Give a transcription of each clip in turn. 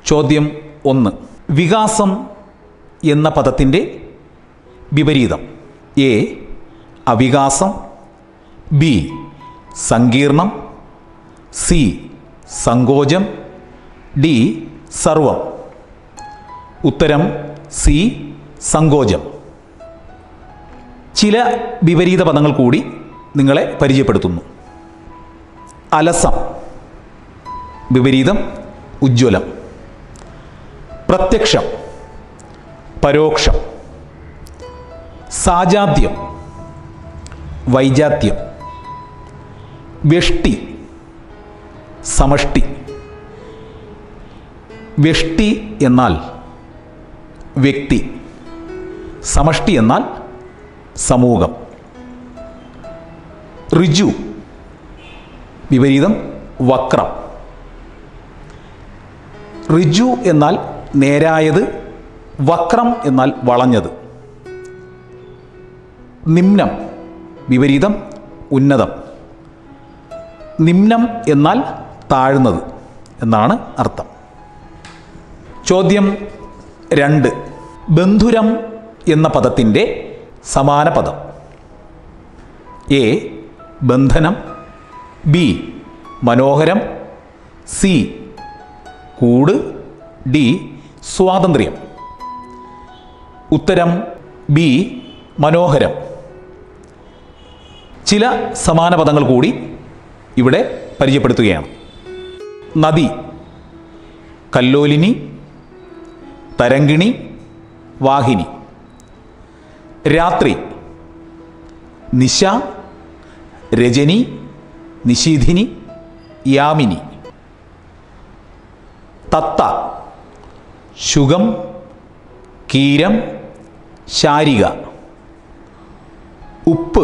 ചോദ്യം ഒന്ന് വികാസം എന്ന പദത്തിൻ്റെ വിപരീതം എ അവികാസം ബി സങ്കീർണം സി സങ്കോചം ഡി സർവം ഉത്തരം സി സങ്കോചം ചില വിപരീത പദങ്ങൾ കൂടി നിങ്ങളെ പരിചയപ്പെടുത്തുന്നു അലസം വിപരീതം ഉജ്ജ്വലം പ്രത്യക്ഷം പരോക്ഷം സാജാത്യം വൈജാത്യം വ്യഷ്ടി സമഷ്ടി വ്യഷ്ടി എന്നാൽ വ്യക്തി സമഷ്ടി എന്നാൽ സമൂഹം ഋജു വിപരീതം വക്രം ഋജു എന്നാൽ നേരായത് വക്രം എന്നാൽ വളഞ്ഞത് നിമ്നം വിപരീതം ഉന്നതം നിമ്നം എന്നാൽ താഴ്ന്നത് എന്നാണ് അർത്ഥം ചോദ്യം രണ്ട് ബന്ധുരം എന്ന പദത്തിൻ്റെ സമാന പദം എ ബന്ധനം ബി മനോഹരം സി കൂട് ഡി സ്വാതന്ത്ര്യം ഉത്തരം ബി മനോഹരം ചില സമാന പദങ്ങൾ കൂടി ഇവിടെ പരിചയപ്പെടുത്തുകയാണ് നദി കല്ലോലിനി തരങ്കിണി വാഹിനി രാത്രി നിശ രജനി നിശീധിനി യാമിനി തത്ത ശുഗം കീരം ശാരിക ഉപ്പ്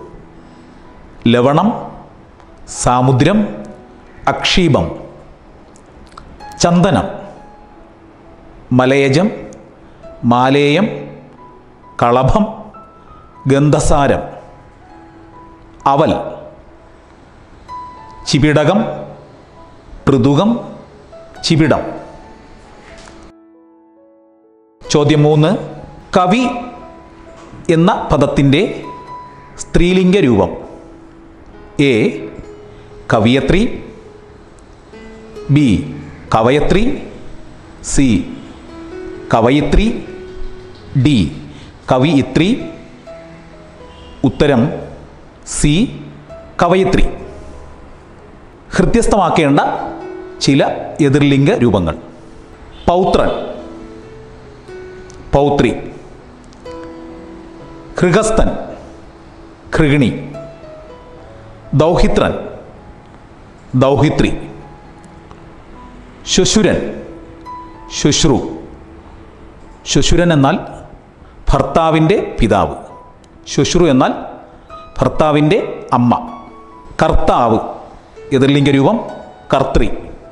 ലവണം സാമുദ്രം അക്ഷീപം ചന്ദനം മലയജം മാലേയം കളഭം ഗന്ധസാരം അവൽ ചിപിടകം പൃതുകം ചിപിടം ചോദ്യം മൂന്ന് കവി എന്ന പദത്തിൻ്റെ സ്ത്രീലിംഗ രൂപം എ കവിയത്രി ബി കവയത്രി സി കവയിത്രി ഡി കവിയിത്രി ഉത്തരം സി കവയിത്രി ഹൃദ്യസ്ഥമാക്കേണ്ട ചില എതിർലിംഗ രൂപങ്ങൾ പൗത്രൻ പൗത്രി ഹൃഗസ്ഥൻ ഖൃഗിണി ദൗഹിത്രൻ ദൗഹിത്രി ശുശുരൻ ശുശ്രു ശുശുരൻ എന്നാൽ ഭർത്താവിൻ്റെ പിതാവ് ശുശ്രു എന്നാൽ ഭർത്താവിൻ്റെ അമ്മ കർത്താവ് എതിർലിംഗ രൂപം കർത്തൃ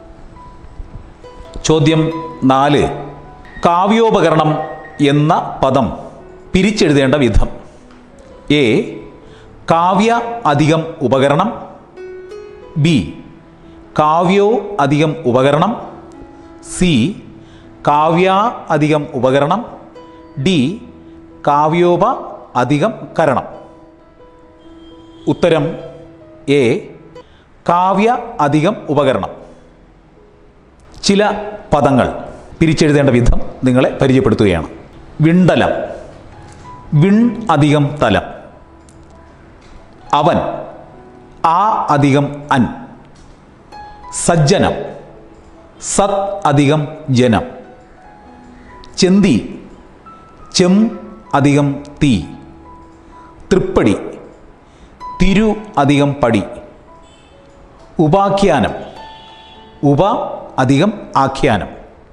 ചോദ്യം നാല് കാവ്യോപകരണം എന്ന പദം പിരിച്ചെഴുതേണ്ട വിധം എ കാവ്യ അധികം ഉപകരണം ബി കാവ്യോ അധികം ഉപകരണം സി കാവ്യ അധികം ഉപകരണം ഡി കാവ്യോപ അധികം കരണം ഉത്തരം എ കാവ്യ അധികം ഉപകരണം ചില പദങ്ങൾ പിരിച്ചെഴുതേണ്ട വിധം നിങ്ങളെ പരിചയപ്പെടുത്തുകയാണ് വിണ്ടലം വിൺ അധികം തലം അവൻ ആ അധികം അൻ സജ്ജനം സത് അധികം ജനം ചെന്തി ചെം അധികം തീ തൃപ്പടി തിരു അധികം പടി ഉപാഖ്യാനം ഉപ അധികം ആഖ്യാനം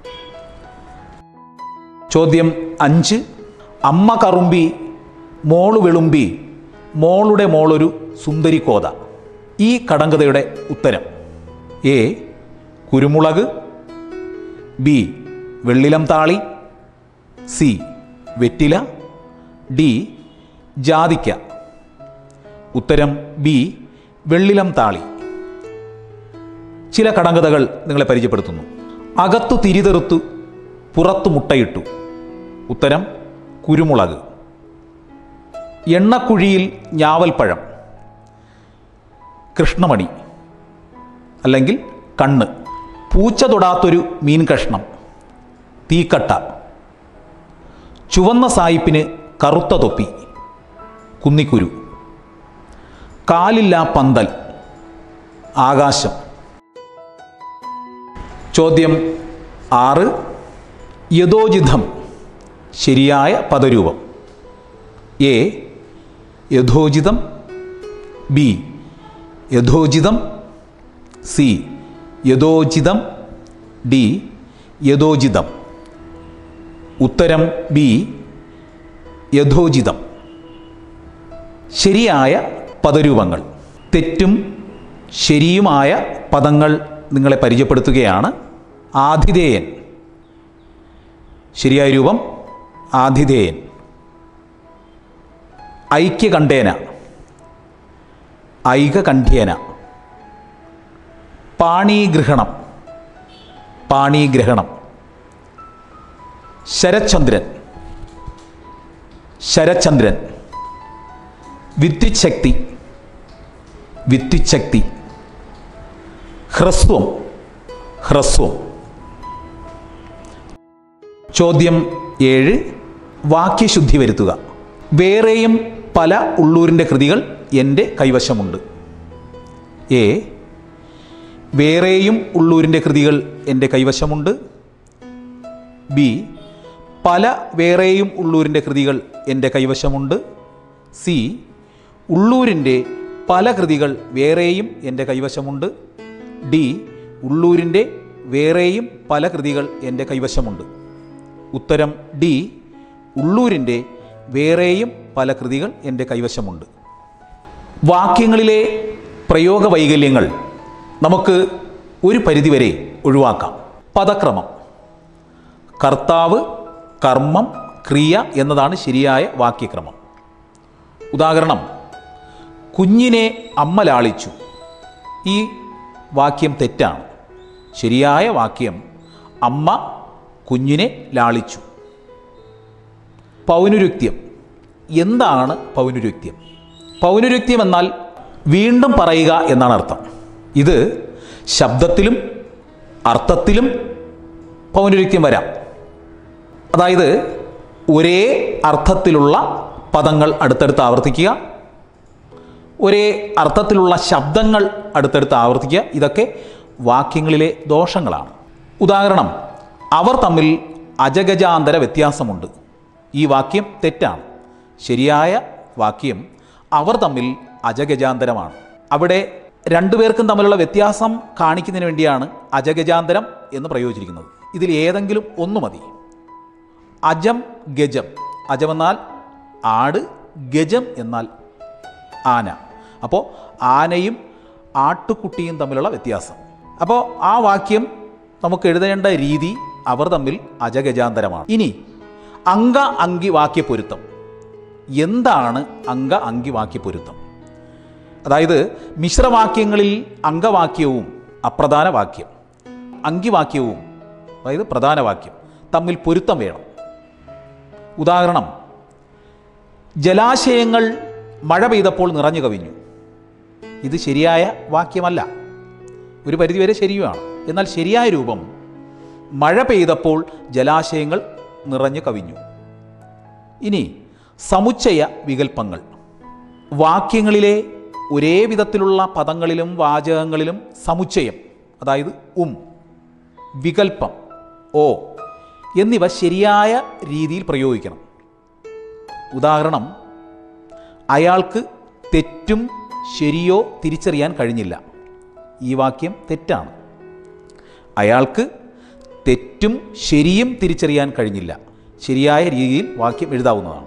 ചോദ്യം അഞ്ച് അമ്മ കറുമ്പി മോളു വെളുമ്പി മോളുടെ മോളൊരു സുന്ദരിക്കോത ഈ കടങ്കഥയുടെ ഉത്തരം എ കുരുമുളക് ബി വെള്ളിലം താളി സി വെറ്റില ഡി ജാതിക്ക ഉത്തരം ബി വെള്ളിലം താളി ചില കടങ്കഥകൾ നിങ്ങളെ പരിചയപ്പെടുത്തുന്നു അകത്തു തിരിതെറുത്തു പുറത്തു മുട്ടയിട്ടു ഉത്തരം കുരുമുളക് എണ്ണക്കുഴിയിൽ ഞാവൽപ്പഴം കൃഷ്ണമണി അല്ലെങ്കിൽ കണ്ണ് പൂച്ച തൊടാത്തൊരു മീൻ കഷ്ണം തീക്കട്ട ചുവന്ന സായിപ്പിന് കറുത്ത തൊപ്പി കുന്നിക്കുരു കാലില്ല പന്തൽ ആകാശം ചോദ്യം ആറ് യഥോചിതം ശരിയായ പദരൂപം എ യഥോചിതം ബി യഥോചിതം സി യഥോചിതം ഡി യഥോചിതം ഉത്തരം ബി യഥോചിതം ശരിയായ പദരൂപങ്ങൾ തെറ്റും ശരിയുമായ പദങ്ങൾ നിങ്ങളെ പരിചയപ്പെടുത്തുകയാണ് ആതിഥേയൻ ശരിയായ രൂപം ആതിഥേയൻ ഐക്യകണ്ഠേന ഐകകണ്ഠ്യേന പാണീഗ്രഹണം പാണീഗ്രഹണം ശരചന്ദ്രൻ ശരചന്ദ്രൻ വിദ്യുച്ഛക്തി വിദ്യുച്ഛക്തി ഹ്രസ്വം ഹ്രസ്വം ചോദ്യം ഏഴ് വാക്യശുദ്ധി വരുത്തുക വേറെയും പല ഉള്ളൂരിൻ്റെ കൃതികൾ എൻ്റെ കൈവശമുണ്ട് എ വേറെയും ഉള്ളൂരിൻ്റെ കൃതികൾ എൻ്റെ കൈവശമുണ്ട് ബി പല വേറെയും ഉള്ളൂരിൻ്റെ കൃതികൾ എൻ്റെ കൈവശമുണ്ട് സി ഉള്ളൂരിൻ്റെ പല കൃതികൾ വേറെയും എൻ്റെ കൈവശമുണ്ട് ഡി ഉള്ളൂരിൻ്റെ വേറെയും പല കൃതികൾ എൻ്റെ കൈവശമുണ്ട് ഉത്തരം ഡി ഉള്ളൂരിൻ്റെ വേറെയും പല കൃതികൾ എൻ്റെ കൈവശമുണ്ട് വാക്യങ്ങളിലെ പ്രയോഗ വൈകല്യങ്ങൾ നമുക്ക് ഒരു പരിധിവരെ ഒഴിവാക്കാം പദക്രമം കർത്താവ് കർമ്മം ക്രിയ എന്നതാണ് ശരിയായ വാക്യക്രമം ഉദാഹരണം കുഞ്ഞിനെ അമ്മ ലാളിച്ചു ഈ വാക്യം തെറ്റാണ് ശരിയായ വാക്യം അമ്മ കുഞ്ഞിനെ ലാളിച്ചു പൗനരുക്ത്യം എന്താണ് പൗനരുക്ത്യം പൗനരുക്ത്യം എന്നാൽ വീണ്ടും പറയുക എന്നാണ് അർത്ഥം ഇത് ശബ്ദത്തിലും അർത്ഥത്തിലും പൗനരുക്ത്യം വരാം അതായത് ഒരേ അർത്ഥത്തിലുള്ള പദങ്ങൾ അടുത്തടുത്ത് ആവർത്തിക്കുക ഒരേ അർത്ഥത്തിലുള്ള ശബ്ദങ്ങൾ അടുത്തടുത്ത് ആവർത്തിക്കുക ഇതൊക്കെ വാക്യങ്ങളിലെ ദോഷങ്ങളാണ് ഉദാഹരണം അവർ തമ്മിൽ അജഗജാന്തര വ്യത്യാസമുണ്ട് ഈ വാക്യം തെറ്റാണ് ശരിയായ വാക്യം അവർ തമ്മിൽ അജഗജാന്തരമാണ് അവിടെ രണ്ടുപേർക്കും തമ്മിലുള്ള വ്യത്യാസം കാണിക്കുന്നതിന് വേണ്ടിയാണ് അജഗജാന്തരം എന്ന് പ്രയോഗിച്ചിരിക്കുന്നത് ഇതിൽ ഏതെങ്കിലും ഒന്ന് മതി അജം ഗജം അജം എന്നാൽ ആട് ഗജം എന്നാൽ ആന അപ്പോൾ ആനയും ആട്ടുകുട്ടിയും തമ്മിലുള്ള വ്യത്യാസം അപ്പോൾ ആ വാക്യം നമുക്ക് എഴുതേണ്ട രീതി അവർ തമ്മിൽ അജഗജാന്തരമാണ് ഇനി അംഗ അങ്കി വാക്യപ്പൊരുത്തം എന്താണ് അംഗ അങ്കി വാക്യപ്പൊരുത്തം അതായത് മിശ്രവാക്യങ്ങളിൽ അംഗവാക്യവും അപ്രധാന വാക്യം അങ്കിവാക്യവും അതായത് പ്രധാന വാക്യം തമ്മിൽ പൊരുത്തം വേണം ഉദാഹരണം ജലാശയങ്ങൾ മഴ പെയ്തപ്പോൾ നിറഞ്ഞു കവിഞ്ഞു ഇത് ശരിയായ വാക്യമല്ല ഒരു പരിധിവരെ ശരിയുമാണ് എന്നാൽ ശരിയായ രൂപം മഴ പെയ്തപ്പോൾ ജലാശയങ്ങൾ നിറഞ്ഞു കവിഞ്ഞു ഇനി സമുച്ചയ വികൽപ്പങ്ങൾ വാക്യങ്ങളിലെ ഒരേ വിധത്തിലുള്ള പദങ്ങളിലും വാചകങ്ങളിലും സമുച്ചയം അതായത് ഉം വികൽപ്പം ഓ എന്നിവ ശരിയായ രീതിയിൽ പ്രയോഗിക്കണം ഉദാഹരണം അയാൾക്ക് തെറ്റും ശരിയോ തിരിച്ചറിയാൻ കഴിഞ്ഞില്ല ഈ വാക്യം തെറ്റാണ് അയാൾക്ക് തെറ്റും ശരിയും തിരിച്ചറിയാൻ കഴിഞ്ഞില്ല ശരിയായ രീതിയിൽ വാക്യം എഴുതാവുന്നതാണ്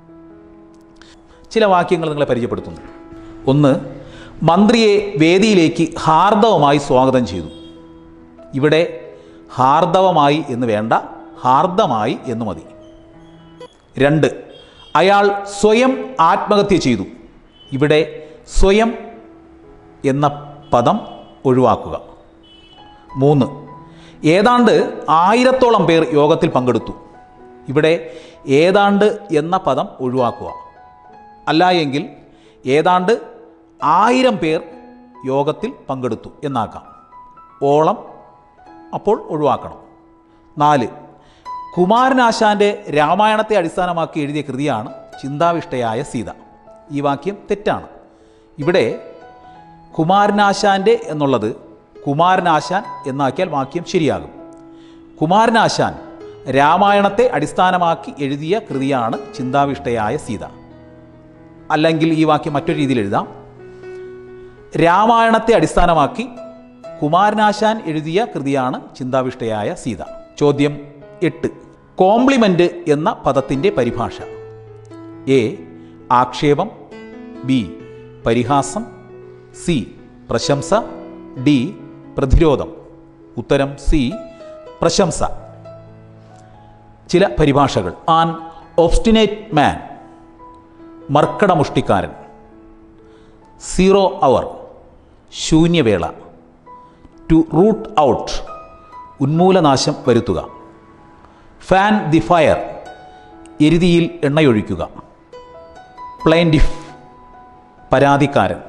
ചില വാക്യങ്ങൾ നിങ്ങളെ പരിചയപ്പെടുത്തുന്നു ഒന്ന് മന്ത്രിയെ വേദിയിലേക്ക് ഹാർദവമായി സ്വാഗതം ചെയ്തു ഇവിടെ ഹാർദവമായി എന്ന് വേണ്ട ഹാർദമായി എന്ന് മതി രണ്ട് അയാൾ സ്വയം ആത്മഹത്യ ചെയ്തു ഇവിടെ സ്വയം എന്ന പദം ഒഴിവാക്കുക മൂന്ന് ഏതാണ്ട് ആയിരത്തോളം പേർ യോഗത്തിൽ പങ്കെടുത്തു ഇവിടെ ഏതാണ്ട് എന്ന പദം ഒഴിവാക്കുക അല്ല എങ്കിൽ ഏതാണ്ട് ആയിരം പേർ യോഗത്തിൽ പങ്കെടുത്തു എന്നാക്കാം ഓളം അപ്പോൾ ഒഴിവാക്കണം നാല് കുമാരനാശാൻ്റെ രാമായണത്തെ അടിസ്ഥാനമാക്കി എഴുതിയ കൃതിയാണ് ചിന്താവിഷ്ടയായ സീത ഈ വാക്യം തെറ്റാണ് ഇവിടെ കുമാരനാശാൻ്റെ എന്നുള്ളത് കുമാരനാശാൻ എന്നാക്കിയാൽ വാക്യം ശരിയാകും കുമാരനാശാൻ രാമായണത്തെ അടിസ്ഥാനമാക്കി എഴുതിയ കൃതിയാണ് ചിന്താവിഷ്ടയായ സീത അല്ലെങ്കിൽ ഈ വാക്യം മറ്റൊരു രീതിയിൽ എഴുതാം രാമായണത്തെ അടിസ്ഥാനമാക്കി കുമാരനാശാൻ എഴുതിയ കൃതിയാണ് ചിന്താവിഷ്ടയായ സീത ചോദ്യം എട്ട് കോംപ്ലിമെൻ്റ് എന്ന പദത്തിൻ്റെ പരിഭാഷ എ ആക്ഷേപം ബി പരിഹാസം സി പ്രശംസ ഡി പ്രതിരോധം ഉത്തരം സി പ്രശംസ ചില പരിഭാഷകൾ ആൻ ഒബ്സ്റ്റിനേറ്റ് മാൻ മർക്കടമുഷ്ടിക്കാരൻ സീറോ അവർ ശൂന്യവേള ടു റൂട്ട് ഔട്ട് ഉന്മൂലനാശം വരുത്തുക ഫാൻ ദി ഫയർ എരുതിയിൽ എണ്ണയൊഴിക്കുക പ്ലെയിൻഡിഫ് പരാതിക്കാരൻ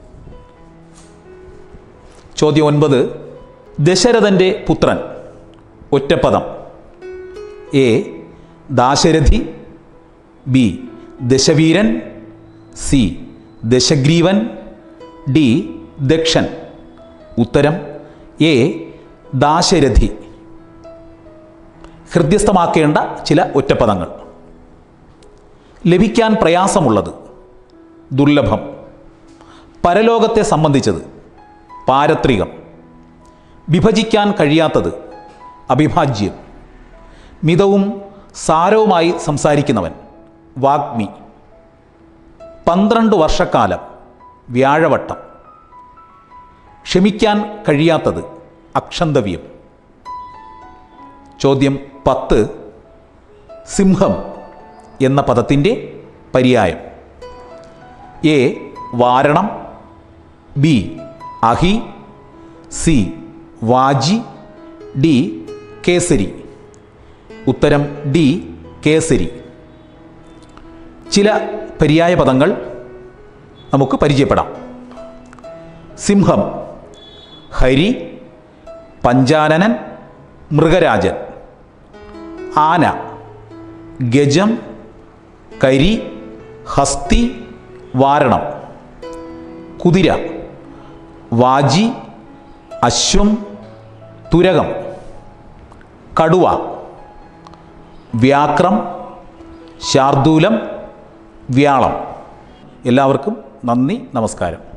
ചോദ്യം ഒൻപത് ദശരഥൻ്റെ പുത്രൻ ഒറ്റപ്പദം എ ദാശരഥി ബി ദശവീരൻ സി ദശഗ്രീവൻ ഡി ദക്ഷൻ ഉത്തരം എ ദാശരഥി ഹൃദ്യസ്ഥമാക്കേണ്ട ചില ഒറ്റപ്പദങ്ങൾ ലഭിക്കാൻ പ്രയാസമുള്ളത് ദുർലഭം പരലോകത്തെ സംബന്ധിച്ചത് പാരത്രികം വിഭജിക്കാൻ കഴിയാത്തത് അവിഭാജ്യം മിതവും സാരവുമായി സംസാരിക്കുന്നവൻ വാഗ്മി പന്ത്രണ്ട് വർഷക്കാലം വ്യാഴവട്ടം ക്ഷമിക്കാൻ കഴിയാത്തത് അക്ഷന്തവ്യം ചോദ്യം പത്ത് സിംഹം എന്ന പദത്തിൻ്റെ പര്യായം എ വാരണം ബി അഹി സി വാജി ഡി കേസരി ഉത്തരം ഡി കേസരി ചില പര്യായ പദങ്ങൾ നമുക്ക് പരിചയപ്പെടാം സിംഹം ഹരി പഞ്ചാനനൻ മൃഗരാജൻ ആന ഗജം കരി ഹസ്തി വാരണം കുതിര വാജി അശ്വം തുരകം കടുവ വ്യാക്രം ശാർദൂലം വ്യാളം എല്ലാവർക്കും നന്ദി നമസ്കാരം